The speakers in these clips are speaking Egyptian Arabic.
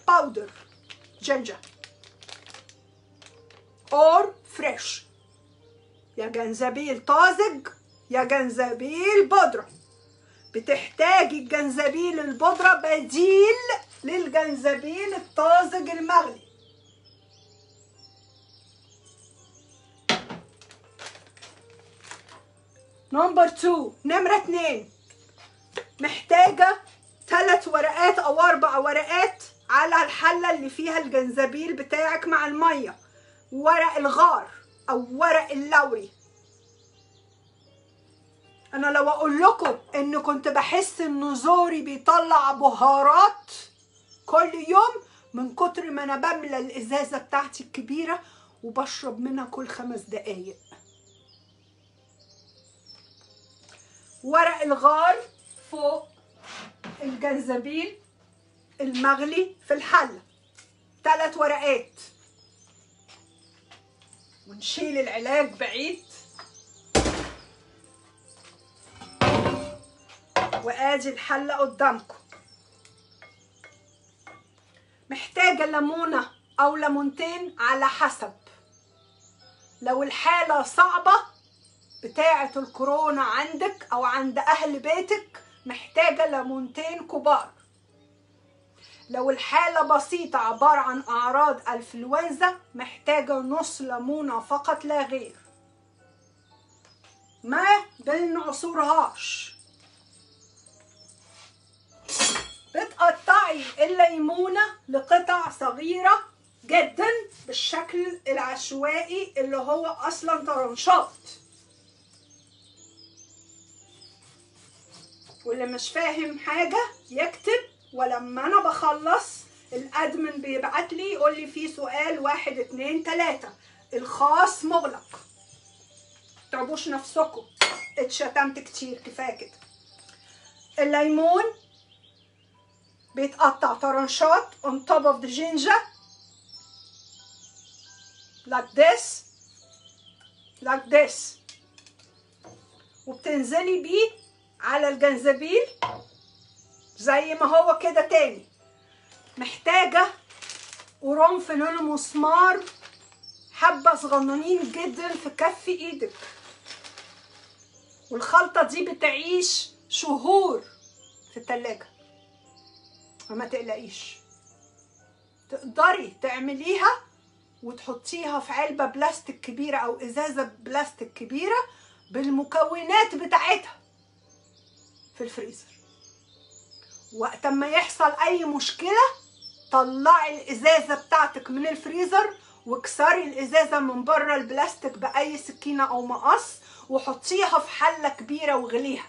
باودر جينجر اور فريش يا جنزبيل طازج يا جنزبيل بودرة بتحتاجي الجنزبيل البودرة بديل للجنزبيل الطازج المغلي نمبر 2 نمرة 2 محتاجة ثلاث ورقات أو أربع ورقات على الحلة اللي فيها الجنزبيل بتاعك مع المية ورق الغار أو ورق اللوري أنا لو أقول لكم إن كنت بحس إن زوري بيطلع بهارات كل يوم من كتر ما أنا بملى الإزازة بتاعتي الكبيرة وبشرب منها كل خمس دقايق ورق الغار فوق الجنزبيل المغلي في الحلة ثلاث ورقات ونشيل العلاج بعيد وادي الحلة قدامكم محتاجة ليمونة أو ليمونتين على حسب لو الحالة صعبة بتاعة الكورونا عندك أو عند أهل بيتك محتاجة ليمونتين كبار لو الحالة بسيطة عبارة عن أعراض الفلونزا محتاجة نص ليمونة فقط لا غير ما بنعصرهاش بتقطعي الليمونة لقطع صغيرة جدا بالشكل العشوائي اللي هو أصلا طرنشات واللي مش فاهم حاجة يكتب ولما أنا بخلص الأدمن بيبعت لي يقول لي في سؤال واحد اتنين تلاتة الخاص مغلق تعبوش نفسكم اتشتمت كتير كفاية كده الليمون بيتقطع طرنشات on top of the ginger like this like this وبتنزلي بيه على الجنزبيل زي ما هو كده تاني محتاجة قرنفل المسمار حبة صغننين جدا في كف ايدك والخلطة دي بتعيش شهور في التلاجة فما تقلقيش تقدري تعمليها وتحطيها في علبة بلاستيك كبيرة أو إزازة بلاستيك كبيرة بالمكونات بتاعتها في الفريزر وقت ما يحصل أي مشكلة طلعي الإزازة بتاعتك من الفريزر واكسري الإزازة من بره البلاستيك بأي سكينة أو مقص وحطيها في حلة كبيرة وغليها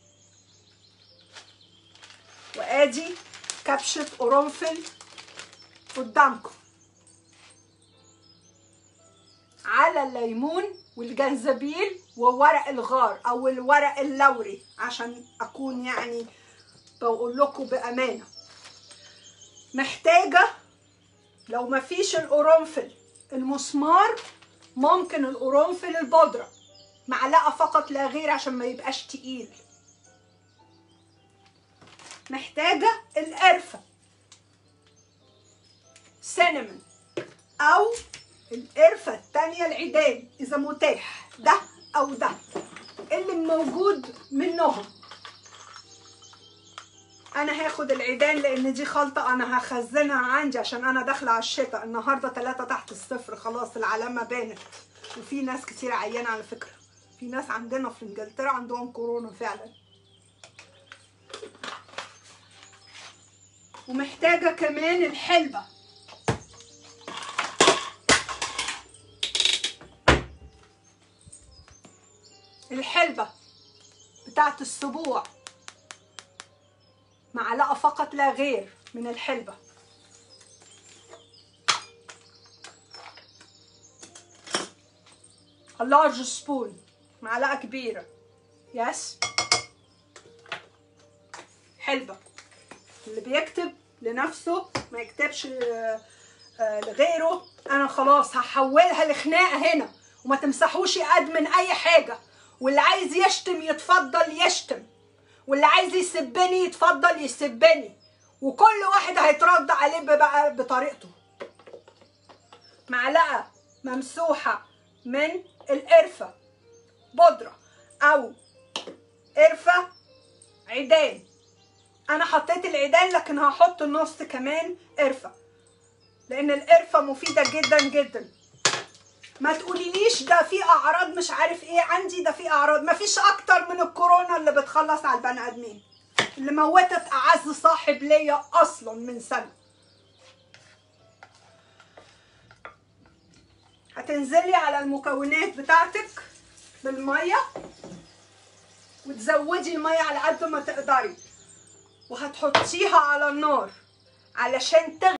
وادي كبشة قرنفل قدامكم على الليمون والجنزبيل وورق الغار او الورق اللوري عشان اكون يعني بقول لكم بامانه محتاجه لو مفيش القرنفل المسمار ممكن القرنفل البودره معلقه فقط لا غير عشان ما يبقاش تقيل محتاجه القرفه سينمون او القرفه التانية العيدان اذا متاح ده او ده اللي موجود منهم انا هاخد العيدان لان دي خلطه انا هخزنها عندي عشان انا داخله على الشتاء النهارده ثلاثة تحت الصفر خلاص العلامه بانت وفي ناس كتير عيانه على فكره في ناس عندنا في انجلترا عندهم كورونا فعلا ومحتاجه كمان الحلبه الحلبة بتاعت السبوع معلقة فقط لا غير من الحلبة a large spoon معلقة كبيرة يس حلبة اللي بيكتب لنفسه ما يكتبش ل- آه، لغيره انا خلاص هحولها لخناقة هنا وما تمسحوش قد من اي حاجة واللي عايز يشتم يتفضل يشتم واللي عايز يسبني يتفضل يسبني وكل واحد هيترد عليه بقى بطريقته معلقه ممسوحه من القرفه بودره او قرفه عيدان انا حطيت العيدان لكن هحط نص كمان قرفه لان القرفه مفيده جدا جدا ما تقوليليش ده في اعراض مش عارف ايه عندي ده في اعراض ما فيش اكتر من الكورونا اللي بتخلص على البني ادمين اللي موتت اعز صاحب ليا اصلا من سنه هتنزلي على المكونات بتاعتك بالميه وتزودي الميه على قد ما تقدري وهتحطيها على النار علشان تغلي